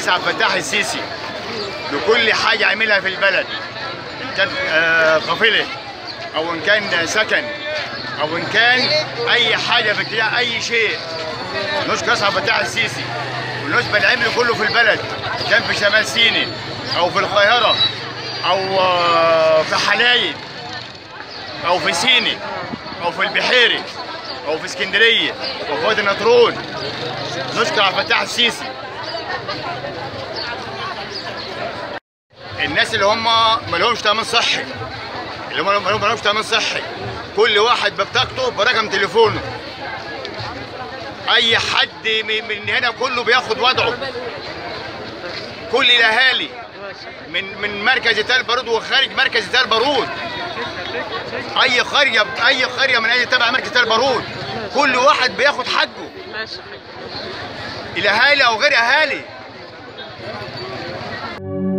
الرئيس عبد الفتاح السيسي لكل حاجه عملها في البلد ان كان آه، قافله او ان كان سكن او ان كان اي حاجه في اتجاه اي شيء نشكر الرئيس عبد الفتاح السيسي بالنسبه للعمل كله في البلد كان في شمال سيناء او في القاهره او آه، في حلايب او في سيناء او في البحيري او في اسكندريه او في وادي النطرون نشكر عبد الفتاح السيسي الناس اللي هم ما لهمش تامين صحي اللي هم ما لهمش تامين صحي كل واحد ببطاقته برقم تليفونه اي حد من من هنا كله بياخد وضعه كل الاهالي من من مركز تل بارود وخارج مركز تل بارود اي قريه اي قريه من اي تبع مركز تل بارود كل واحد بياخد حقه ماشي الاهالي او غير اهالي